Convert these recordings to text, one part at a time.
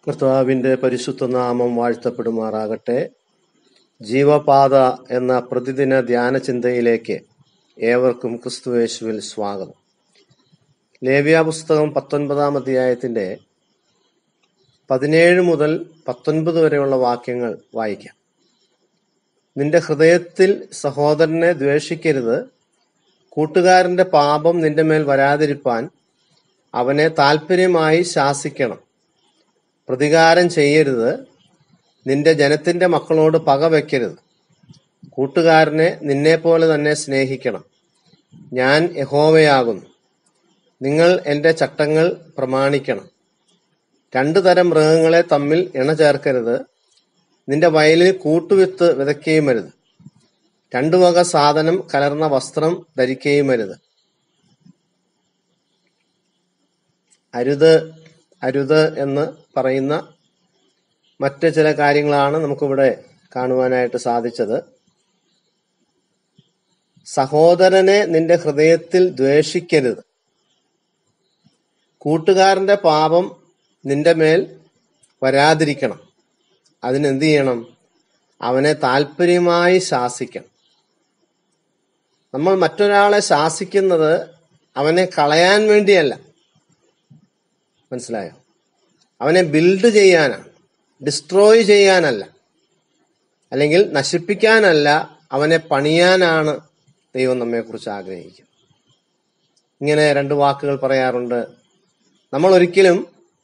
കർത്താവിന്റെ പരിശുദ്ധ നാമം വാഴ്ത്തപ്പെടുമാറാകട്ടെ ജീവപാത എന്ന പ്രതിദിന ധ്യാന ചിന്തയിലേക്ക് ഏവർക്കും ക്രിസ്തുവേശുവിൽ സ്വാഗതം ലേവ്യ പുസ്തകം പത്തൊൻപതാം അധ്യായത്തിന്റെ പതിനേഴ് മുതൽ പത്തൊൻപത് വരെയുള്ള വാക്യങ്ങൾ വായിക്കാം നിന്റെ ഹൃദയത്തിൽ സഹോദരനെ ദ്വേഷിക്കരുത് കൂട്ടുകാരന്റെ പാപം നിന്റെ മേൽ വരാതിരിപ്പാൻ അവനെ താല്പര്യമായി ശാസിക്കണം പ്രതികാരം ചെയ്യരുത് നിന്റെ ജനത്തിന്റെ മക്കളോട് പക വെക്കരുത് കൂട്ടുകാരനെ നിന്നെപ്പോലെ തന്നെ സ്നേഹിക്കണം ഞാൻ യഹോവയാകുന്നു നിങ്ങൾ എന്റെ ചട്ടങ്ങൾ പ്രമാണിക്കണം രണ്ടു തരം മൃഗങ്ങളെ തമ്മിൽ ഇണ ചേർക്കരുത് നിന്റെ വയലിൽ കൂട്ടുവിത്ത് വിതയ്ക്കുകയും അരുത് രണ്ടു വക സാധനം കലർന്ന വസ്ത്രം ധരിക്കുകയും അരുത് അരുത് അരുത് എന്ന് പറയുന്ന മറ്റ് ചില കാര്യങ്ങളാണ് നമുക്കിവിടെ കാണുവാനായിട്ട് സാധിച്ചത് സഹോദരനെ നിന്റെ ഹൃദയത്തിൽ ദ്വേഷിക്കരുത് കൂട്ടുകാരന്റെ പാപം നിന്റെ മേൽ വരാതിരിക്കണം അതിനെന്ത് ചെയ്യണം അവനെ താല്പര്യമായി ശാസിക്കണം നമ്മൾ മറ്റൊരാളെ ശാസിക്കുന്നത് അവനെ കളയാൻ വേണ്ടിയല്ല മനസ്സിലായോ അവനെ ബിൽഡ് ചെയ്യാനാണ് ഡിസ്ട്രോയ് ചെയ്യാനല്ല അല്ലെങ്കിൽ നശിപ്പിക്കാനല്ല അവനെ പണിയാനാണ് ദൈവം നമ്മെക്കുറിച്ച് ആഗ്രഹിക്കുന്നത് ഇങ്ങനെ രണ്ട് വാക്കുകൾ പറയാറുണ്ട് നമ്മൾ ഒരിക്കലും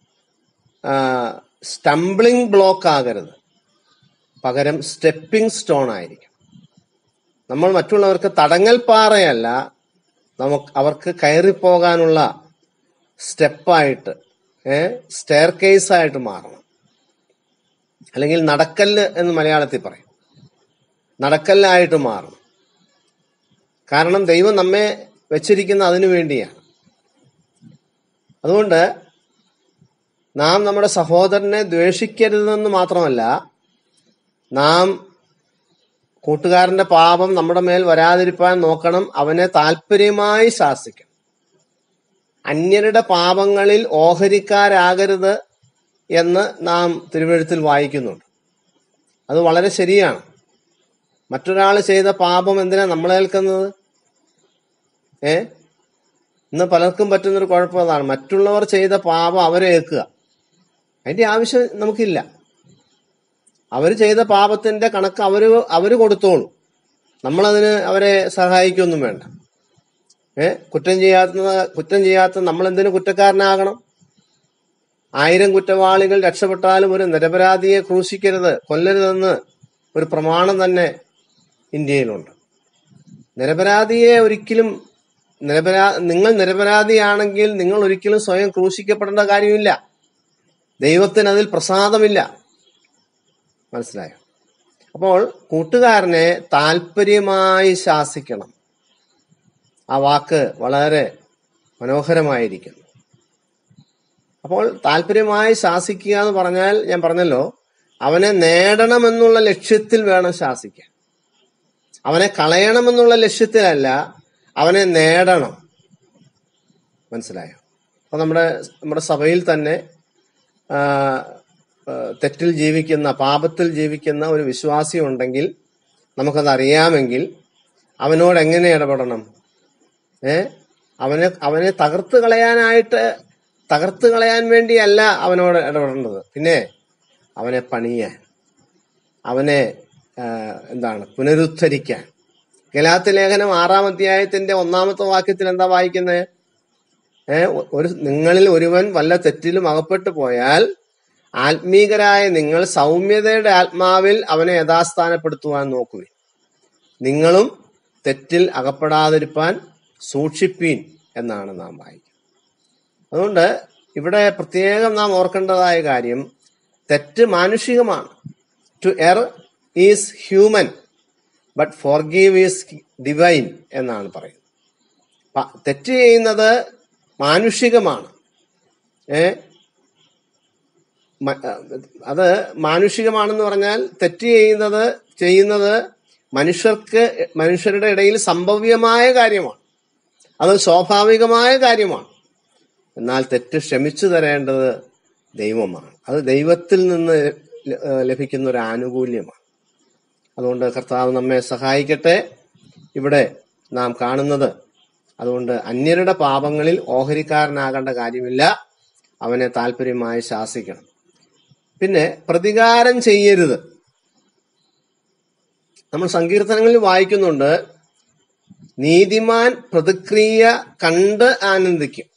സ്റ്റംബ്ലിംഗ് ബ്ലോക്ക് ആകരുത് പകരം സ്റ്റെപ്പിംഗ് സ്റ്റോൺ ആയിരിക്കും നമ്മൾ മറ്റുള്ളവർക്ക് തടങ്ങൽ പാറയല്ല നമുക്ക് അവർക്ക് കയറിപ്പോകാനുള്ള സ്റ്റെപ്പായിട്ട് സ്റ്റെയർ കേസ് ആയിട്ട് മാറണം അല്ലെങ്കിൽ നടക്കല്ല് എന്ന് മലയാളത്തിൽ പറയും നടക്കല്ലായിട്ട് മാറണം കാരണം ദൈവം നമ്മെ വെച്ചിരിക്കുന്ന അതിനു വേണ്ടിയാണ് അതുകൊണ്ട് നാം നമ്മുടെ സഹോദരനെ ദ്വേഷിക്കരുതെന്ന് മാത്രമല്ല നാം കൂട്ടുകാരന്റെ പാപം നമ്മുടെ മേൽ വരാതിരിക്കാൻ നോക്കണം അവനെ താല്പര്യമായി ശാസിക്കണം അന്യരുടെ പാപങ്ങളിൽ ഓഹരിക്കാരാകരുത് എന്ന് നാം തിരുവഴുത്തിൽ വായിക്കുന്നുണ്ട് അത് വളരെ ശരിയാണ് മറ്റൊരാൾ ചെയ്ത പാപം എന്തിനാ നമ്മളേൽക്കുന്നത് ഏ ഇന്ന് പലർക്കും പറ്റുന്നൊരു കുഴപ്പം അതാണ് മറ്റുള്ളവർ ചെയ്ത പാപം അവരെ ഏൽക്കുക അതിന്റെ ആവശ്യം നമുക്കില്ല അവർ ചെയ്ത പാപത്തിന്റെ കണക്ക് അവര് അവര് കൊടുത്തോളൂ നമ്മളതിന് അവരെ സഹായിക്കൊന്നും വേണ്ട ഏ കുറ്റം ചെയ്യാത്ത കുറ്റം ചെയ്യാത്ത നമ്മൾ എന്തിനു കുറ്റക്കാരനാകണം ആയിരം കുറ്റവാളികൾ രക്ഷപ്പെട്ടാലും ഒരു നിരപരാധിയെ ക്രൂശിക്കരുത് കൊല്ലരുതെന്ന് ഒരു പ്രമാണം തന്നെ ഇന്ത്യയിലുണ്ട് നിരപരാധിയെ ഒരിക്കലും നിരപരാ നിങ്ങൾ നിരപരാധിയാണെങ്കിൽ നിങ്ങൾ ഒരിക്കലും സ്വയം ക്രൂശിക്കപ്പെടേണ്ട കാര്യമില്ല ദൈവത്തിന് അതിൽ പ്രസാദമില്ല മനസ്സിലായോ അപ്പോൾ കൂട്ടുകാരനെ താല്പര്യമായി ശാസിക്കണം ആ വാക്ക് വളരെ മനോഹരമായിരിക്കുന്നു അപ്പോൾ താല്പര്യമായി ശാസിക്കുക എന്ന് പറഞ്ഞാൽ ഞാൻ പറഞ്ഞല്ലോ അവനെ നേടണമെന്നുള്ള ലക്ഷ്യത്തിൽ വേണം ശാസിക്കാൻ അവനെ കളയണമെന്നുള്ള ലക്ഷ്യത്തിലല്ല അവനെ നേടണം മനസ്സിലായോ അപ്പൊ നമ്മുടെ നമ്മുടെ സഭയിൽ തന്നെ തെറ്റിൽ ജീവിക്കുന്ന പാപത്തിൽ ജീവിക്കുന്ന ഒരു വിശ്വാസി ഉണ്ടെങ്കിൽ നമുക്കത് അറിയാമെങ്കിൽ അവനോട് എങ്ങനെ ഇടപെടണം ഏ അവനെ അവനെ തകർത്ത് കളയാനായിട്ട് തകർത്ത് കളയാൻ വേണ്ടിയല്ല അവനോട് ഇടപെടേണ്ടത് പിന്നെ അവനെ പണിയാൻ അവനെ എന്താണ് പുനരുദ്ധരിക്കാൻ ഗലാത്ത് ലേഖനം ആറാം അധ്യായത്തിന്റെ ഒന്നാമത്തെ വാക്യത്തിൽ എന്താ വായിക്കുന്നത് ഏ ഒരു നിങ്ങളിൽ ഒരുവൻ വല്ല തെറ്റിലും അകപ്പെട്ടു പോയാൽ ആത്മീകരായ നിങ്ങൾ സൗമ്യതയുടെ ആത്മാവിൽ അവനെ യഥാസ്ഥാനപ്പെടുത്തുവാൻ നോക്കുവിൻ നിങ്ങളും തെറ്റിൽ അകപ്പെടാതിരിപ്പാൻ സൂക്ഷിപ്പീൻ എന്നാണ് നാം വായിക്കുന്നത് അതുകൊണ്ട് ഇവിടെ പ്രത്യേകം നാം ഓർക്കേണ്ടതായ കാര്യം തെറ്റ് മാനുഷികമാണ് to err is human but forgive is divine എന്നാണ് പറയുന്നത് തെറ്റ് ചെയ്യുന്നത് മാനുഷികമാണ് ഏ അത് മാനുഷികമാണെന്ന് പറഞ്ഞാൽ തെറ്റ് ചെയ്യുന്നത് ചെയ്യുന്നത് മനുഷ്യർക്ക് മനുഷ്യരുടെ ഇടയിൽ സംഭവ്യമായ കാര്യമാണ് അത് സ്വാഭാവികമായ കാര്യമാണ് എന്നാൽ തെറ്റ് ക്ഷമിച്ചു തരേണ്ടത് ദൈവമാണ് അത് ദൈവത്തിൽ നിന്ന് ല- ഏഹ് ലഭിക്കുന്ന ഒരു ആനുകൂല്യമാണ് അതുകൊണ്ട് കർത്താവ് നമ്മെ സഹായിക്കട്ടെ ഇവിടെ നാം കാണുന്നത് അതുകൊണ്ട് അന്യരുടെ പാപങ്ങളിൽ ഓഹരിക്കാരനാകേണ്ട കാര്യമില്ല അവനെ താല്പര്യമായി ശാസിക്കണം പിന്നെ പ്രതികാരം ചെയ്യരുത് നമ്മൾ സങ്കീർത്തനങ്ങളിൽ വായിക്കുന്നുണ്ട് നീതിമാൻ പ്രതിക്രിയ കണ്ട് ആനന്ദിക്കും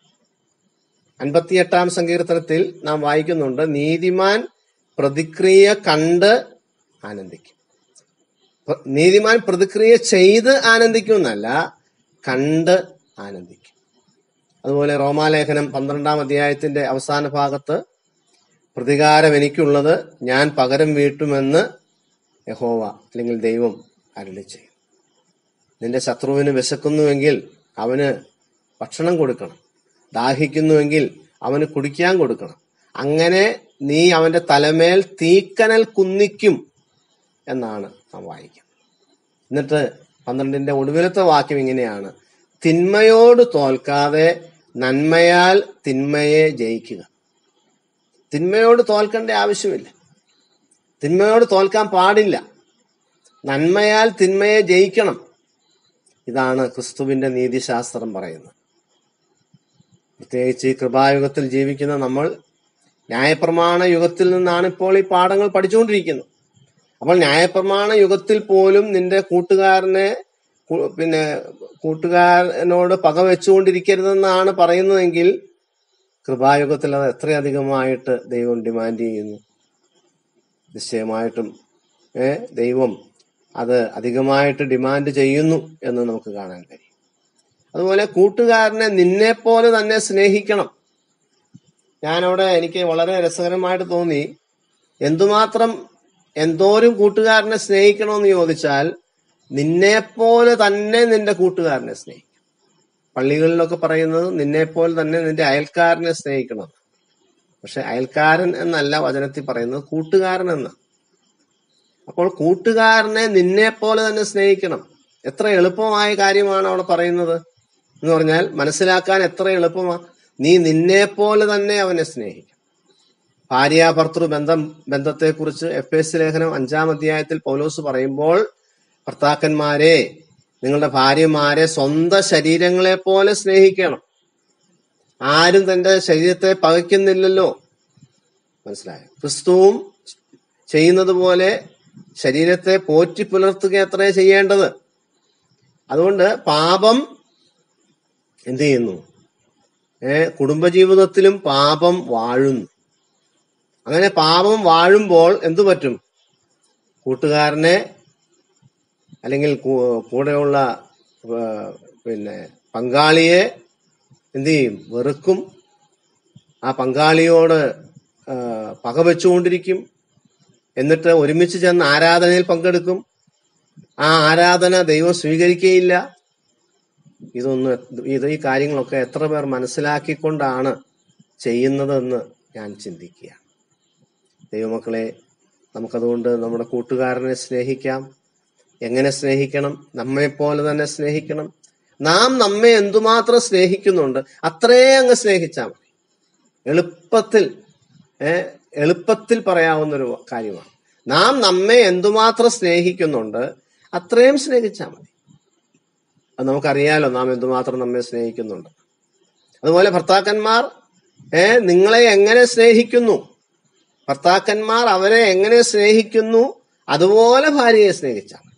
അൻപത്തിയെട്ടാം സങ്കീർത്തനത്തിൽ നാം വായിക്കുന്നുണ്ട് നീതിമാൻ പ്രതിക്രിയ കണ്ട് ആനന്ദിക്കും പ്ര- നീതിമാൻ പ്രതിക്രിയ ചെയ്ത് ആനന്ദിക്കും എന്നല്ല കണ്ട് ആനന്ദിക്കും അതുപോലെ റോമാലേഖനം പന്ത്രണ്ടാം അധ്യായത്തിന്റെ അവസാന ഭാഗത്ത് പ്രതികാരം എനിക്കുള്ളത് ഞാൻ പകരം വീട്ടുമെന്ന് യഹോവ അല്ലെങ്കിൽ ദൈവം അരുളി ചെയ്യും നിന്റെ ശത്രുവിന് വിശക്കുന്നുവെങ്കിൽ അവന് ഭക്ഷണം കൊടുക്കണം ദാഹിക്കുന്നുവെങ്കിൽ അവന് കുടിക്കാൻ കൊടുക്കണം അങ്ങനെ നീ അവന്റെ തലമേൽ തീക്കനൽ കുന്നിക്കും എന്നാണ് നാം വായിക്കുന്നത് എന്നിട്ട് പന്ത്രണ്ടിന്റെ ഒടുവിലത്തെ വാക്യം ഇങ്ങനെയാണ് തിന്മയോട് തോൽക്കാതെ നന്മയാൽ തിന്മയെ ജയിക്കുക തിന്മയോട് തോൽക്കേണ്ട ആവശ്യമില്ല തിന്മയോട് തോൽക്കാൻ പാടില്ല നന്മയാൽ തിന്മയെ ജയിക്കണം ഇതാണ് ക്രിസ്തുവിന്റെ നീതിശാസ്ത്രം പറയുന്നത് പ്രത്യേകിച്ച് ഈ കൃപായുഗത്തിൽ ജീവിക്കുന്ന നമ്മൾ ന്യായപ്രമാണ യുഗത്തിൽ നിന്നാണ് ഇപ്പോൾ ഈ പാഠങ്ങൾ പഠിച്ചുകൊണ്ടിരിക്കുന്നത് അപ്പോൾ ന്യായപ്രമാണ യുഗത്തിൽ പോലും നിന്റെ കൂട്ടുകാരനെ കു- പിന്നെ കൂട്ടുകാരനോട് പക വെച്ചുകൊണ്ടിരിക്കരുതെന്നാണ് പറയുന്നതെങ്കിൽ കൃപായുഗത്തിൽ അത് എത്രയധികമായിട്ട് ദൈവം ഡിമാൻഡ് ചെയ്യുന്നു നിശ്ചയമായിട്ടും ഏ ദൈവം അത് അധികമായിട്ട് ഡിമാൻഡ് ചെയ്യുന്നു എന്ന് നമുക്ക് കാണാൻ കഴിയും അതുപോലെ കൂട്ടുകാരനെ നിന്നെ പോലെ തന്നെ സ്നേഹിക്കണം ഞാനവിടെ എനിക്ക് വളരെ രസകരമായിട്ട് തോന്നി എന്തുമാത്രം എന്തോരം കൂട്ടുകാരനെ സ്നേഹിക്കണമെന്ന് ചോദിച്ചാൽ നിന്നെ പോലെ തന്നെ നിന്റെ കൂട്ടുകാരനെ സ്നേഹിക്കണം പള്ളികളിലൊക്കെ പറയുന്നത് നിന്നെ പോലെ തന്നെ നിന്റെ അയൽക്കാരനെ സ്നേഹിക്കണം പക്ഷെ അയൽക്കാരൻ എന്നല്ല വചനത്തിൽ പറയുന്നത് കൂട്ടുകാരൻ എന്ന് അപ്പോൾ കൂട്ടുകാരനെ നിന്നെ പോലെ തന്നെ സ്നേഹിക്കണം എത്ര എളുപ്പമായ കാര്യമാണ് അവിടെ പറയുന്നത് എന്ന് പറഞ്ഞാൽ മനസ്സിലാക്കാൻ എത്ര എളുപ്പമാ നീ നിന്നെ പോലെ തന്നെ അവനെ സ്നേഹിക്കണം ഭാര്യ ഭർത്തൃ ബന്ധം ബന്ധത്തെക്കുറിച്ച് എഫ് എസ് ലേഖനം അഞ്ചാം അധ്യായത്തിൽ പൗലോസ് പറയുമ്പോൾ ഭർത്താക്കന്മാരെ നിങ്ങളുടെ ഭാര്യമാരെ സ്വന്തം ശരീരങ്ങളെ പോലെ സ്നേഹിക്കണം ആരും തന്റെ ശരീരത്തെ പകയ്ക്കുന്നില്ലല്ലോ മനസ്സിലായോ ക്രിസ്തുവും ചെയ്യുന്നത് പോലെ ശരീരത്തെ പോറ്റി പുലർത്തുക അത്രേ ചെയ്യേണ്ടത് അതുകൊണ്ട് പാപം എന്ത് ചെയ്യുന്നു ഏ കുടുംബജീവിതത്തിലും പാപം വാഴുന്നു അങ്ങനെ പാപം വാഴുമ്പോൾ എന്തു പറ്റും കൂട്ടുകാരനെ അല്ലെങ്കിൽ കൂ- കൂടെയുള്ള ആ, പിന്നെ പങ്കാളിയെ എന്ത് ചെയ്യും വെറുക്കും ആ പങ്കാളിയോട് ആ, പകവെച്ചുകൊണ്ടിരിക്കും എന്നിട്ട് ഒരുമിച്ച് ചെന്ന് ആരാധനയിൽ പങ്കെടുക്കും ആ ആരാധന ദൈവം സ്വീകരിക്കുകയില്ല ഇതൊന്നും എ- ഇത് ഈ കാര്യങ്ങളൊക്കെ എത്ര പേർ മനസ്സിലാക്കിക്കൊണ്ടാണ് ചെയ്യുന്നതെന്ന് ഞാൻ ചിന്തിക്കുകയാണ് ദൈവമക്കളെ നമുക്കതുകൊണ്ട് നമ്മുടെ കൂട്ടുകാരനെ സ്നേഹിക്കാം എങ്ങനെ സ്നേഹിക്കണം നമ്മെ പോലെ തന്നെ സ്നേഹിക്കണം നാം നമ്മെ എന്തുമാത്രം സ്നേഹിക്കുന്നുണ്ട് അത്രേ അങ്ങ് സ്നേഹിച്ചാൽ മതി എളുപ്പത്തിൽ ഏ, എളുപ്പത്തിൽ പറയാവുന്ന ഒരു കാര്യമാണ് നാം നമ്മെ എന്തുമാത്രം സ്നേഹിക്കുന്നുണ്ട് അത്രയും സ്നേഹിച്ചാൽ മതി അത് നമുക്കറിയാലോ നാം എന്തുമാത്രം നമ്മെ സ്നേഹിക്കുന്നുണ്ട് അതുപോലെ ഭർത്താക്കന്മാർ ഏ നിങ്ങളെ എങ്ങനെ സ്നേഹിക്കുന്നു ഭർത്താക്കന്മാർ അവരെ എങ്ങനെ സ്നേഹിക്കുന്നു അതുപോലെ ഭാര്യയെ സ്നേഹിച്ചാൽ മതി.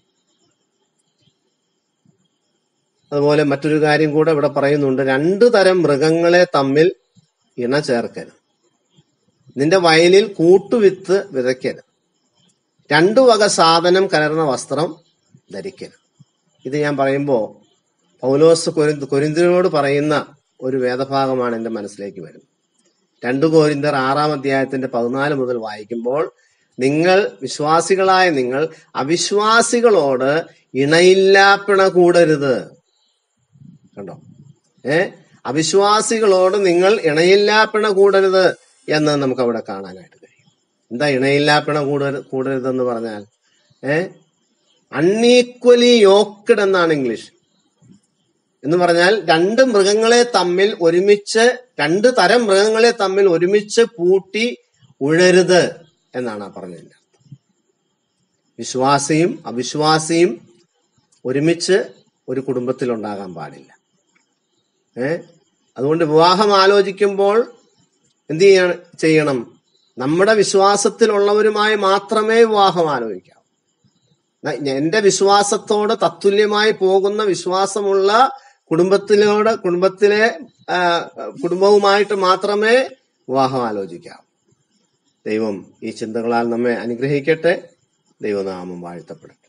അതുപോലെ മറ്റൊരു കാര്യം കൂടെ ഇവിടെ പറയുന്നുണ്ട് രണ്ടു തരം മൃഗങ്ങളെ തമ്മിൽ ഇണ ചേർക്കരുത് നിന്റെ വയലിൽ കൂട്ടുവിത്ത് വിതയ്ക്കരുത് രണ്ടു വക സാധനം കലർന്ന വസ്ത്രം ധരിക്കരുത് ഇത് ഞാൻ പറയുമ്പോൾ പൗലോസ് കൊരിന്ത് കൊരിന്തിനോട് പറയുന്ന ഒരു വേദഭാഗമാണ് എന്റെ മനസ്സിലേക്ക് വരുന്നത് രണ്ടു കോരിന്തർ ആറാം അധ്യായത്തിന്റെ പതിനാല് മുതൽ വായിക്കുമ്പോൾ നിങ്ങൾ വിശ്വാസികളായ നിങ്ങൾ അവിശ്വാസികളോട് ഇണയില്ലാപ്പിണ കൂടരുത് കണ്ടോ ഏ അവിശ്വാസികളോട് നിങ്ങൾ ഇണയില്ലാപ്പിണ കൂടരുത് എന്ന് നമുക്ക് അവിടെ കാണാനായിട്ട് കഴിയും എന്താ ഇണയില്ലാപ്പിണ കൂടരുത് കൂടരുതെന്ന് പറഞ്ഞാൽ ഏ അൺഈക്വലി യോക്കഡ് എന്നാണ് ഇംഗ്ലീഷ് എന്ന് പറഞ്ഞാൽ രണ്ട് മൃഗങ്ങളെ തമ്മിൽ ഒരുമിച്ച് രണ്ട് തരം മൃഗങ്ങളെ തമ്മിൽ ഒരുമിച്ച് പൂട്ടി ഉഴരുത് എന്നാണ് ആ പറഞ്ഞതിന്റെ അർത്ഥം വിശ്വാസിയും അവിശ്വാസിയും ഒരുമിച്ച് ഒരു കുടുംബത്തിൽ ഉണ്ടാകാൻ പാടില്ല ഏ അതുകൊണ്ട് വിവാഹം ആലോചിക്കുമ്പോൾ എന്ത് ചെയ്യണം ചെയ്യണം നമ്മുടെ വിശ്വാസത്തിലുള്ളവരുമായി മാത്രമേ വിവാഹം ആലോചിക്കാവൂ ന- എന്റെ വിശ്വാസത്തോട് തത്തുല്യമായി പോകുന്ന വിശ്വാസമുള്ള കുടുംബത്തിലോട് കുടുംബത്തിലെ ആ, കുടുംബവുമായിട്ട് മാത്രമേ വിവാഹം ആലോചിക്കാവൂ ദൈവം ഈ ചിന്തകളാൽ നമ്മെ അനുഗ്രഹിക്കട്ടെ ദൈവനാമം വാഴ്ത്തപ്പെടട്ടെ